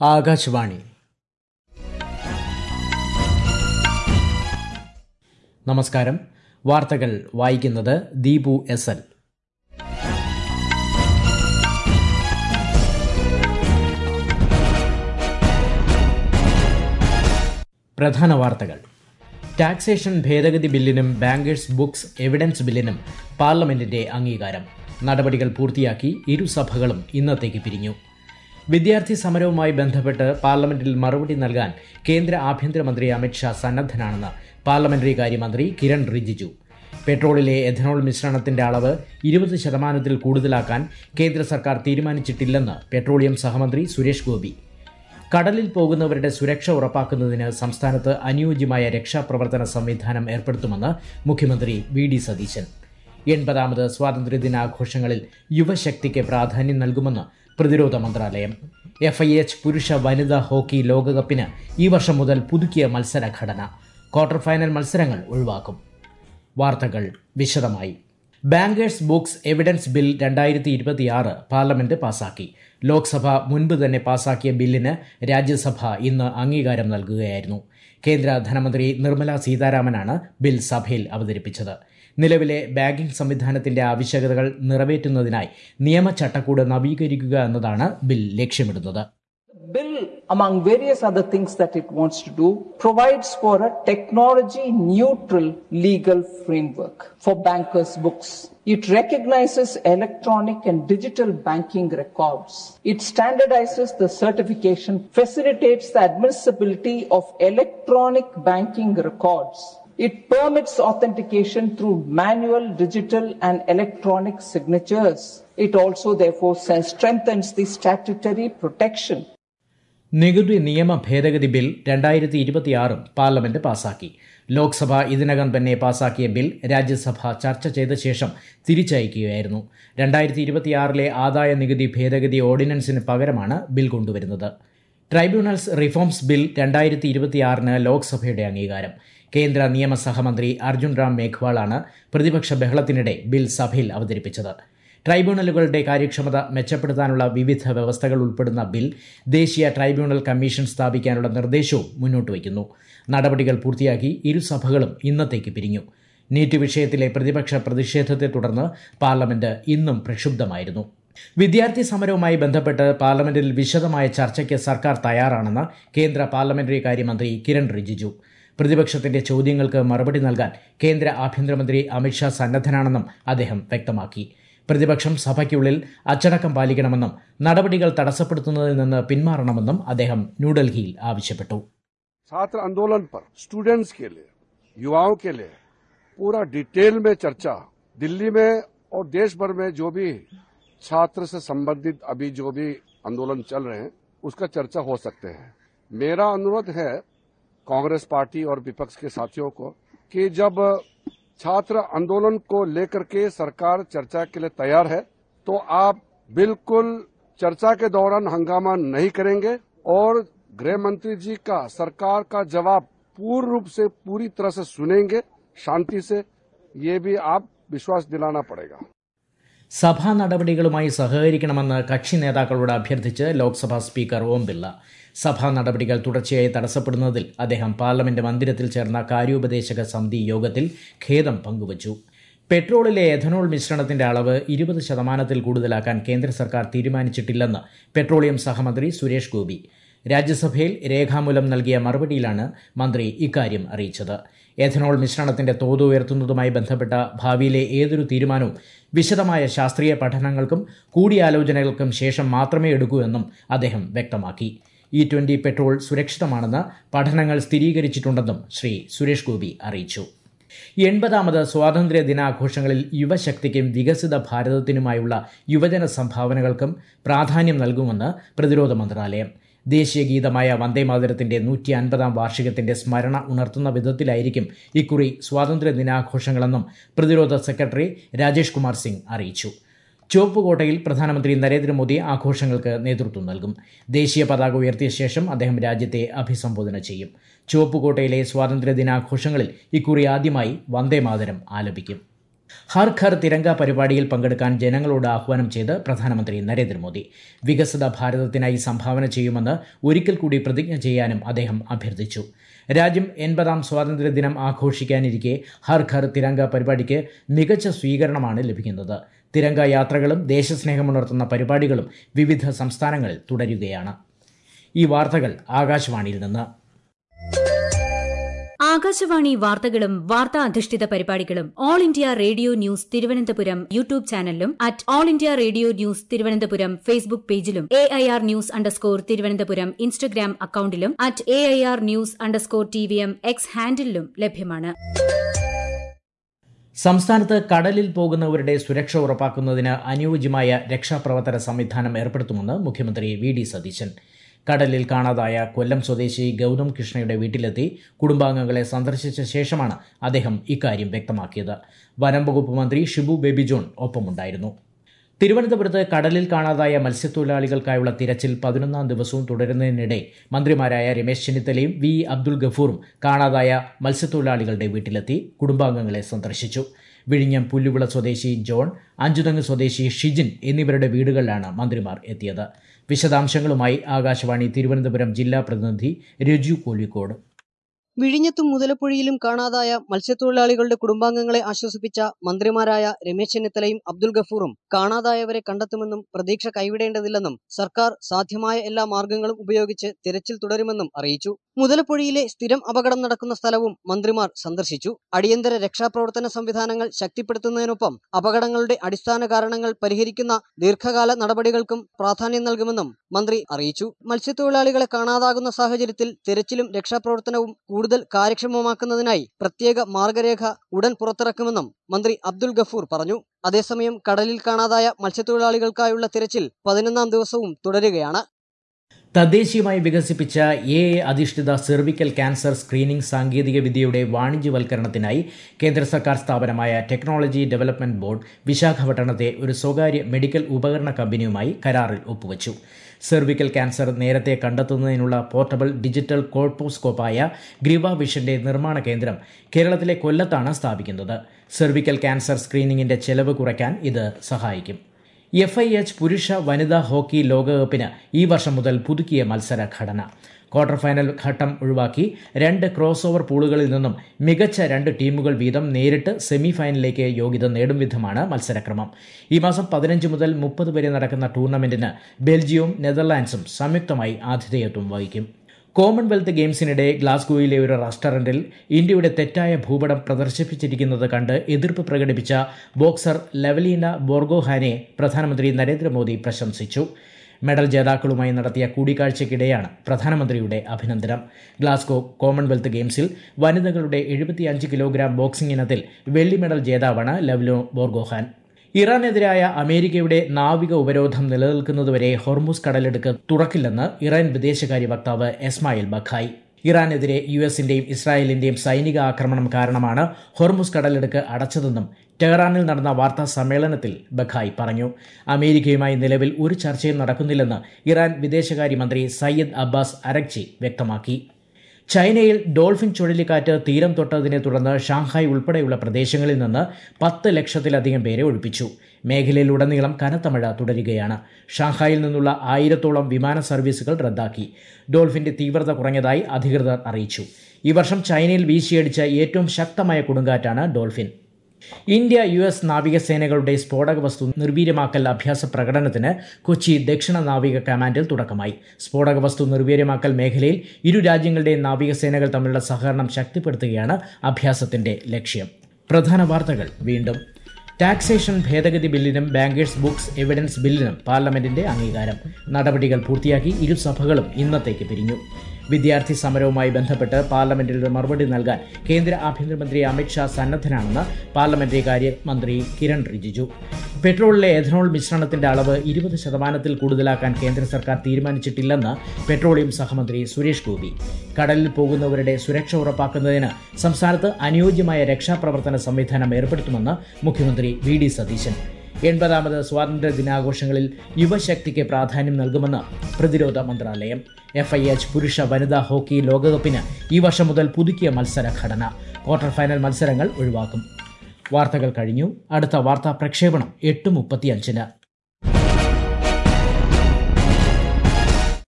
ആകാശവാണി നമസ്കാരം വാർത്തകൾ വായിക്കുന്നത് ദീപു എസ് എൽ പ്രധാന വാർത്തകൾ ടാക്സേഷൻ ഭേദഗതി ബില്ലിനും ബാങ്കേഴ്സ് ബുക്സ് എവിഡൻസ് ബില്ലിനും പാർലമെന്റിന്റെ അംഗീകാരം നടപടികൾ പൂർത്തിയാക്കി ഇരുസഭകളും ഇന്നത്തേക്ക് പിരിഞ്ഞു വിദ്യാർത്ഥി സമരവുമായി ബന്ധപ്പെട്ട് പാർലമെന്റിൽ മറുപടി നൽകാൻ കേന്ദ്ര ആഭ്യന്തരമന്ത്രി അമിത്ഷാ സന്നദ്ധനാണെന്ന് പാർലമെന്ററി കാര്യമന്ത്രി കിരൺ റിജിജു പെട്രോളിലെ എഥനോൾ മിശ്രണത്തിന്റെ അളവ് ഇരുപത് ശതമാനത്തിൽ കൂടുതലാക്കാൻ കേന്ദ്ര സർക്കാർ തീരുമാനിച്ചിട്ടില്ലെന്ന് പെട്രോളിയം സഹമന്ത്രി സുരേഷ് ഗോപി കടലിൽ പോകുന്നവരുടെ സുരക്ഷ ഉറപ്പാക്കുന്നതിന് സംസ്ഥാനത്ത് അനുയോജ്യമായ രക്ഷാപ്രവർത്തന സംവിധാനം ഏർപ്പെടുത്തുമെന്ന് മുഖ്യമന്ത്രി വി ഡി സതീശൻ എൺപതാമത് സ്വാതന്ത്ര്യദിനാഘോഷങ്ങളിൽ യുവശക്തിക്ക് പ്രാധാന്യം നൽകുമെന്ന് പ്രതിരോധ മന്ത്രാലയം എഫ് ഐ എച്ച് പുരുഷ വനിതാ ഹോക്കി ലോകകപ്പിന് ഈ വർഷം മുതൽ പുതുക്കിയ മത്സരഘടന ക്വാർട്ടർ ഫൈനൽ മത്സരങ്ങൾ ഒഴിവാക്കും വാർത്തകൾ വിശദമായി ബാങ്കേഴ്സ് ബുക്സ് എവിഡൻസ് ബിൽ രണ്ടായിരത്തി ഇരുപത്തിയാറ് പാർലമെന്റ് പാസാക്കി ലോക്സഭ മുൻപ് തന്നെ പാസാക്കിയ ബില്ലിന് രാജ്യസഭ ഇന്ന് അംഗീകാരം നൽകുകയായിരുന്നു കേന്ദ്ര ധനമന്ത്രി നിർമ്മല സീതാരാമനാണ് ബിൽ സഭയിൽ അവതരിപ്പിച്ചത് നിലവിലെ ബാങ്കിംഗ് സംവിധാനത്തിന്റെ ആവശ്യകതകൾ നിറവേറ്റുന്നതിനായി നിയമചട്ടക്കൂട് നവീകരിക്കുക എന്നതാണ് ബിൽ ലക്ഷ്യമിടുന്നത് bill, among various other things that it wants to do, provides for a technology neutral legal framework for bankers' books. It recognizes electronic and digital banking records. It standardizes the certification, facilitates the admissibility of electronic banking records. It permits authentication through manual, digital, and electronic signatures. It also, therefore, strengthens the statutory protection നികുതി നിയമ ഭേദഗതി bill രണ്ടായിരത്തി ഇരുപത്തിയാറും parliament പാസാക്കി ലോക്സഭ ഇതിനകം തന്നെ പാസാക്കിയ bill Rajya Sabha ചർച്ച ചെയ്ത ശേഷം തിരിച്ചയക്കുകയായിരുന്നു രണ്ടായിരത്തി ഇരുപത്തിയാറിലെ ആദായ നികുതി ഭേദഗതി ഓർഡിനൻസിന് പകരമാണ് ബിൽ കൊണ്ടുവരുന്നത് ട്രൈബ്യൂണൽസ് റിഫോംസ് ബിൽ രണ്ടായിരത്തി ഇരുപത്തിയാറിന് ലോക്സഭയുടെ അംഗീകാരം കേന്ദ്ര നിയമ സഹമന്ത്രി അർജുൻ റാം മേഘ്വാളാണ് പ്രതിപക്ഷ ബഹളത്തിനിടെ ബിൽ സഭയിൽ അവതരിപ്പിച്ചത് ട്രൈബ്യൂണലുകളുടെ കാര്യക്ഷമത മെച്ചപ്പെടുത്താനുള്ള വിവിധ വ്യവസ്ഥകൾ ഉൾപ്പെടുന്ന ബിൽ ദേശീയ ട്രൈബ്യൂണൽ കമ്മീഷൻ സ്ഥാപിക്കാനുള്ള നിർദ്ദേശവും മുന്നോട്ട് വയ്ക്കുന്നു നടപടികൾ പൂർത്തിയാക്കി ഇരുസഭകളും ഇന്നത്തേക്ക് പിരിഞ്ഞു നീറ്റ് വിഷയത്തിലെ പ്രതിപക്ഷ പ്രതിഷേധത്തെ തുടർന്ന് പാർലമെന്റ് ഇന്നും പ്രക്ഷുബ്ധമായിരുന്നു വിദ്യാർത്ഥി സമരവുമായി ബന്ധപ്പെട്ട് പാർലമെന്റിൽ വിശദമായ ചർച്ചയ്ക്ക് സർക്കാർ തയ്യാറാണെന്ന് കേന്ദ്ര പാർലമെന്ററി കാര്യമന്ത്രി കിരൺ റിജിജു പ്രതിപക്ഷത്തിന്റെ ചോദ്യങ്ങൾക്ക് മറുപടി നൽകാൻ കേന്ദ്ര ആഭ്യന്തരമന്ത്രി അമിത്ഷാ സന്നദ്ധനാണെന്നും അദ്ദേഹം വ്യക്തമാക്കി പ്രതിപക്ഷം സഭയ്ക്കുള്ളിൽ അച്ചടക്കം പാലിക്കണമെന്നും നടപടികൾ തടസ്സപ്പെടുത്തുന്നതിൽ നിന്ന് പിന്മാറണമെന്നും അദ്ദേഹം ന്യൂഡൽഹിയിൽ ആവശ്യപ്പെട്ടു छात्र आंदोलन पर स्टूडेंट्स के लिए युवाओं के लिए पूरा डिटेल में चर्चा दिल्ली में और देश भर में जो भी छात्र से संबंधित अभी जो भी आंदोलन चल रहे हैं उसका चर्चा हो सकते हैं मेरा अनुरोध है कांग्रेस पार्टी और विपक्ष के साथियों को कि जब छात्र आंदोलन को लेकर के सरकार चर्चा के लिए तैयार है तो आप बिल्कुल चर्चा के दौरान हंगामा नहीं करेंगे और गृह मंत्री जी का सरकार का जवाब पूर्ण रूप से पूरी तरह से सुनेंगे शांति से ये भी आप विश्वास दिलाना पड़ेगा സഭാ നടപടികളുമായി സഹകരിക്കണമെന്ന് കക്ഷി നേതാക്കളോട് അഭ്യർത്ഥിച്ച് ലോക്സഭാ സ്പീക്കർ ഓം ബിർള സഭാ നടപടികൾ തുടർച്ചയായി തടസ്സപ്പെടുന്നതിൽ അദ്ദേഹം പാർലമെന്റ് മന്ദിരത്തിൽ ചേർന്ന കാര്യോപദേശക സമിതി യോഗത്തിൽ ഖേദം പങ്കുവച്ചു പെട്രോളിലെ എഥനോൾ മിശ്രണത്തിന്റെ അളവ് ഇരുപത് ശതമാനത്തിൽ കൂടുതലാക്കാൻ കേന്ദ്ര സർക്കാർ തീരുമാനിച്ചിട്ടില്ലെന്ന് പെട്രോളിയം സഹമന്ത്രി സുരേഷ് ഗോപി രാജ്യസഭയിൽ രേഖാമൂലം നൽകിയ മറുപടിയിലാണ് മന്ത്രി ഇക്കാര്യം അറിയിച്ചത് എഥനോൾ മിശ്രണത്തിന്റെ തോത് ഉയർത്തുന്നതുമായി ബന്ധപ്പെട്ട ഭാവിയിലെ ഏതൊരു തീരുമാനവും വിശദമായ ശാസ്ത്രീയ പഠനങ്ങൾക്കും കൂടിയാലോചനകൾക്കും ശേഷം മാത്രമേ എടുക്കൂ എന്നും അദ്ദേഹം വ്യക്തമാക്കി ഇ ട്വന്റി പെട്രോൾ സുരക്ഷിതമാണെന്ന് പഠനങ്ങൾ സ്ഥിരീകരിച്ചിട്ടുണ്ടെന്നും ശ്രീ സുരേഷ് ഗോപി അറിയിച്ചു എൺപതാമത് സ്വാതന്ത്ര്യ ദിനാഘോഷങ്ങളിൽ യുവശക്തിക്കും വികസിത ഭാരതത്തിനുമായുള്ള യുവജന സംഭാവനകൾക്കും പ്രാധാന്യം നൽകുമെന്ന് പ്രതിരോധ മന്ത്രാലയം ദേശീയ ഗീതമായ വന്ദേമാതരത്തിന്റെ നൂറ്റി അൻപതാം വാർഷികത്തിന്റെ സ്മരണ ഉണർത്തുന്ന വിധത്തിലായിരിക്കും ഇക്കുറി സ്വാതന്ത്ര്യ ദിനാഘോഷങ്ങളെന്നും പ്രതിരോധ സെക്രട്ടറി രാജേഷ് കുമാർ സിംഗ് അറിയിച്ചു ചുവപ്പുകോട്ടയിൽ പ്രധാനമന്ത്രി നരേന്ദ്രമോദി ആഘോഷങ്ങൾക്ക് നേതൃത്വം നൽകും ദേശീയ പതാക ഉയർത്തിയ ശേഷം അദ്ദേഹം രാജ്യത്തെ അഭിസംബോധന ചെയ്യും ചുവപ്പുകോട്ടയിലെ സ്വാതന്ത്ര്യ ദിനാഘോഷങ്ങളിൽ ഇക്കുറി ആദ്യമായി വന്ദേമാതരം ആലപിക്കും ഹർ ഘർ തിരങ്ക പരിപാടിയിൽ പങ്കെടുക്കാൻ ജനങ്ങളോട് ആഹ്വാനം ചെയ്ത് പ്രധാനമന്ത്രി നരേന്ദ്രമോദി വികസിത ഭാരതത്തിനായി സംഭാവന ചെയ്യുമെന്ന് ഒരിക്കൽ കൂടി പ്രതിജ്ഞ ചെയ്യാനും അദ്ദേഹം അഭ്യർത്ഥിച്ചു രാജ്യം എൺപതാം സ്വാതന്ത്ര്യദിനം ആഘോഷിക്കാനിരിക്കെ ഹർ ഘർ തിരങ്ക പരിപാടിക്ക് മികച്ച സ്വീകരണമാണ് ലഭിക്കുന്നത് തിരങ്ക യാത്രകളും ദേശസ്നേഹമുണർത്തുന്ന പരിപാടികളും വിവിധ സംസ്ഥാനങ്ങളിൽ തുടരുകയാണ് ഈ വാർത്തകൾ ആകാശവാണിയിൽ നിന്ന് ആകാശവാണി വാർത്തകളും വാർത്താ അധിഷ്ഠിത പരിപാടികളും All India Radio news Thiruvananthapuram YouTube ചാനലിലും at All India Radio news Thiruvananthapuram Facebook പേജിലും A I R news underscore Thiruvananthapuram Instagram അക്കൌണ്ടിലും at A I R news underscore T V M X ഹാൻഡിലും ലഭ്യമാണ് സംസ്ഥാനത്ത് കടലിൽ പോകുന്നവരുടെ സുരക്ഷ ഉറപ്പാക്കുന്നതിന് അനുയോജ്യമായ രക്ഷാപ്രവർത്തന സംവിധാനം ഏർപ്പെടുത്തുമെന്ന് മുഖ്യമന്ത്രി വി ഡി സതീശൻ കടലിൽ കാണാതായ കൊല്ലം സ്വദേശി ഗൌതം കൃഷ്ണയുടെ വീട്ടിലെത്തി കുടുംബാംഗങ്ങളെ സന്ദർശിച്ച ശേഷമാണ് അദ്ദേഹം ഇക്കാര്യം വ്യക്തമാക്കിയത് വനം വകുപ്പ് മന്ത്രി ഷിബു ബേബി ജോൺ ഒപ്പമുണ്ടായിരുന്നു തിരുവനന്തപുരത്ത് കടലിൽ കാണാതായ മത്സ്യത്തൊഴിലാളികൾക്കായുള്ള തിരച്ചിൽ പതിനൊന്നാം ദിവസവും തുടരുന്നതിനിടെ മന്ത്രിമാരായ രമേശ് ചെന്നിത്തലയും വി അബ്ദുൽ ഗഫൂറും കാണാതായ മത്സ്യത്തൊഴിലാളികളുടെ വീട്ടിലെത്തി കുടുംബാംഗങ്ങളെ സന്ദർശിച്ചു വിഴിഞ്ഞം പുല്ലുവിള സ്വദേശി ജോൺ അഞ്ചുതങ്ങ് സ്വദേശി ഷിജിൻ എന്നിവരുടെ വീടുകളിലാണ് മന്ത്രിമാർ എത്തിയത് വിശദാംശങ്ങളുമായി ആകാശവാണി തിരുവനന്തപുരം ജില്ലാ പ്രതിനിധി രജു കോലിക്കോട് വിഴിഞ്ഞത്തും മുതലപ്പുഴയിലും കാണാതായ മത്സ്യത്തൊഴിലാളികളുടെ കുടുംബാംഗങ്ങളെ ആശ്വസിപ്പിച്ച മന്ത്രിമാരായ രമേശ് ചെന്നിത്തലയും അബ്ദുൽ ഗഫൂറും കാണാതായവരെ കണ്ടെത്തുമെന്നും പ്രതീക്ഷ കൈവിടേണ്ടതില്ലെന്നും സർക്കാർ സാധ്യമായ എല്ലാ മാർഗങ്ങളും ഉപയോഗിച്ച് തിരച്ചിൽ തുടരുമെന്നും അറിയിച്ചു മുതലപ്പുഴയിലെ സ്ഥിരം അപകടം നടക്കുന്ന സ്ഥലവും മന്ത്രിമാർ സന്ദർശിച്ചു അടിയന്തര രക്ഷാപ്രവർത്തന സംവിധാനങ്ങൾ ശക്തിപ്പെടുത്തുന്നതിനൊപ്പം അപകടങ്ങളുടെ അടിസ്ഥാന കാരണങ്ങൾ പരിഹരിക്കുന്ന ദീർഘകാല നടപടികൾക്കും പ്രാധാന്യം നൽകുമെന്നും മന്ത്രി അറിയിച്ചു മത്സ്യത്തൊഴിലാളികളെ കാണാതാകുന്ന സാഹചര്യത്തിൽ തിരച്ചിലും രക്ഷാപ്രവർത്തനവും കൂടുതൽ കാര്യക്ഷമമാക്കുന്നതിനായി പ്രത്യേക മാർഗരേഖ ഉടൻ പുറത്തിറക്കുമെന്നും മന്ത്രി അബ്ദുൽ ഗഫൂർ പറഞ്ഞു അതേസമയം കടലിൽ കാണാതായ മത്സ്യത്തൊഴിലാളികൾക്കായുള്ള തിരച്ചിൽ പതിനൊന്നാം ദിവസവും തുടരുകയാണ് തദ്ദേശീയമായി വികസിപ്പിച്ച എ എ അധിഷ്ഠിത സെർവിക്കൽ ക്യാൻസർ സ്ക്രീനിംഗ് സാങ്കേതിക വിദ്യയുടെ വാണിജ്യവൽക്കരണത്തിനായി കേന്ദ്ര സർക്കാർ സ്ഥാപനമായ ടെക്നോളജി ഡെവലപ്മെന്റ് ബോർഡ് വിശാഖപട്ടണത്തെ ഒരു സ്വകാര്യ മെഡിക്കൽ ഉപകരണ കമ്പനിയുമായി കരാറിൽ ഒപ്പുവച്ചു സെർവിക്കൽ ക്യാൻസർ നേരത്തെ കണ്ടെത്തുന്നതിനുള്ള പോർട്ടബിൾ ഡിജിറ്റൽ കോൾപോസ്കോപ്പായ ഗ്രീവ വിഷന്റെ നിർമ്മാണ കേന്ദ്രം കേരളത്തിലെ കൊല്ലത്താണ് സ്ഥാപിക്കുന്നത് സെർവിക്കൽ ക്യാൻസർ സ്ക്രീനിംഗിന്റെ ചെലവ് കുറയ്ക്കാൻ ഇത് സഹായിക്കും എഫ് ഐ എച്ച് പുരുഷ വനിതാ ഹോക്കി ലോകകപ്പിന് ഈ വർഷം മുതൽ പുതുക്കിയ മത്സര ഘടന ക്വാർട്ടർ ഫൈനൽ ഘട്ടം ഒഴിവാക്കി രണ്ട് ക്രോസ് ഓവർ പൂളുകളിൽ നിന്നും മികച്ച രണ്ട് ടീമുകൾ വീതം നേരിട്ട് സെമി ഫൈനലിലേക്ക് യോഗ്യത നേടും വിധമാണ് മത്സരക്രമം ഈ മാസം പതിനഞ്ച് മുതൽ മുപ്പത് വരെ നടക്കുന്ന ടൂർണമെന്റിന് ബെൽജിയവും നെതർലാൻഡ്സും സംയുക്തമായി ആതിഥേയത്വം വഹിക്കും കോമൺവെൽത്ത് ഗെയിംസിനിടെ ഗ്ലാസ്ഗോയിലെ ഒരു റെസ്റ്റോറന്റിൽ ഇന്ത്യയുടെ തെറ്റായ ഭൂപടം പ്രദർശിപ്പിച്ചിരിക്കുന്നത് കണ്ട് എതിർപ്പ് പ്രകടിപ്പിച്ച ബോക്സർ ലെവലീന ബോർഗോഹാനെ പ്രധാനമന്ത്രി നരേന്ദ്രമോദി പ്രശംസിച്ചു മെഡൽ ജേതാക്കളുമായി നടത്തിയ കൂടിക്കാഴ്ചയ്ക്കിടെയാണ് പ്രധാനമന്ത്രിയുടെ അഭിനന്ദനം ഗ്ലാസ്ഗോ കോമൺവെൽത്ത് ഗെയിംസിൽ വനിതകളുടെ എഴുപത്തിയഞ്ച് കിലോഗ്രാം ബോക്സിംഗ് ഇനത്തിൽ വെള്ളി മെഡൽ ജേതാവാണ് ലവ്ലോ ബോർഗോഹാൻ ഇറാനെതിരായ അമേരിക്കയുടെ നാവിക ഉപരോധം നിലനിൽക്കുന്നതുവരെ ഹൊർമുസ് കടലെടുക്ക് തുറക്കില്ലെന്ന് ഇറാൻ വിദേശകാര്യ വക്താവ് എസ്മായിൽ ബഖായി ഇറാനെതിരെ യു എസിന്റെയും ഇസ്രായേലിന്റെയും സൈനിക ആക്രമണം കാരണമാണ് ഹൊർമുസ് കടലെടുക്ക് അടച്ചതെന്നും ടെഹ്റാനിൽ നടന്ന വാർത്താ സമ്മേളനത്തിൽ ബഖായി പറഞ്ഞു അമേരിക്കയുമായി നിലവിൽ ഒരു ചർച്ചയും നടക്കുന്നില്ലെന്ന് ഇറാൻ വിദേശകാര്യമന്ത്രി സയ്യദ് അബ്ബാസ് അരക്ചി വ്യക്തമാക്കി ചൈനയിൽ ഡോൾഫിൻ ചുഴലിക്കാറ്റ് തീരം തൊട്ടതിനെ തുടർന്ന് ഷാങ്ഹായ് ഉൾപ്പെടെയുള്ള പ്രദേശങ്ങളിൽ നിന്ന് പത്ത് ലക്ഷത്തിലധികം പേരെ ഒഴിപ്പിച്ചു മേഖലയിലുടനീളം കനത്ത മഴ തുടരുകയാണ് ഷാങ്ഹായിൽ നിന്നുള്ള ആയിരത്തോളം വിമാന സർവീസുകൾ റദ്ദാക്കി ഡോൾഫിന്റെ തീവ്രത കുറഞ്ഞതായി അധികൃതർ അറിയിച്ചു ഈ വർഷം ചൈനയിൽ വീശിയടിച്ച ഏറ്റവും ശക്തമായ കൊടുങ്കാറ്റാണ് ഡോൾഫിൻ ഇന്ത്യ യു എസ് നാവികസേനകളുടെ സ്ഫോടക വസ്തു നിർവീര്യമാക്കൽ അഭ്യാസ പ്രകടനത്തിന് കൊച്ചി ദക്ഷിണ നാവിക കമാൻഡിൽ തുടക്കമായി സ്ഫോടക വസ്തു നിർവീര്യമാക്കൽ മേഖലയിൽ ഇരു രാജ്യങ്ങളുടെയും നാവികസേനകൾ തമ്മിലുള്ള സഹകരണം ശക്തിപ്പെടുത്തുകയാണ് അഭ്യാസത്തിന്റെ ലക്ഷ്യം പ്രധാന വാർത്തകൾ വീണ്ടും ടാക്സേഷൻ ഭേദഗതി ബില്ലിനും ബാങ്കേഴ്സ് ബുക്സ് എവിഡൻസ് ബില്ലിനും പാർലമെന്റിന്റെ അംഗീകാരം നടപടികൾ പൂർത്തിയാക്കി ഇരുസഭകളും ഇന്നത്തേക്ക് പിരിഞ്ഞു വിദ്യാർത്ഥി സമരവുമായി ബന്ധപ്പെട്ട് പാർലമെന്റിൽ മറുപടി നൽകാൻ കേന്ദ്ര ആഭ്യന്തരമന്ത്രി അമിത്ഷാ സന്നദ്ധനാണെന്ന് പാർലമെന്ററി കാര്യമന്ത്രി കിരൺ റിജിജു പെട്രോളിലെ എഥനോൾ മിശ്രണത്തിന്റെ അളവ് ഇരുപത് ശതമാനത്തിൽ കൂടുതലാക്കാൻ കേന്ദ്ര സർക്കാർ തീരുമാനിച്ചിട്ടില്ലെന്ന് പെട്രോളിയം സഹമന്ത്രി സുരേഷ് ഗോപി കടലിൽ പോകുന്നവരുടെ സുരക്ഷ ഉറപ്പാക്കുന്നതിന് സംസ്ഥാനത്ത് അനുയോജ്യമായ രക്ഷാപ്രവർത്തന സംവിധാനം ഏർപ്പെടുത്തുമെന്ന് മുഖ്യമന്ത്രി വി ഡി സതീശൻ എൺപതാമത് സ്വാതന്ത്ര്യ ദിനാഘോഷങ്ങളിൽ യുവശക്തിക്ക് പ്രാധാന്യം നൽകുമെന്ന് പ്രതിരോധ മന്ത്രാലയം എഫ് ഐ എച്ച് പുരുഷ വനിതാ ഹോക്കി ലോകകപ്പിന് ഈ വർഷം മുതൽ പുതുക്കിയ മത്സര ഘടന ക്വാർട്ടർ ഫൈനൽ മത്സരങ്ങൾ ഒഴിവാക്കും വാർത്തകൾ കഴിഞ്ഞു അടുത്ത വാർത്താ പ്രക്ഷേപണം എട്ട് മുപ്പത്തിയഞ്ചിന്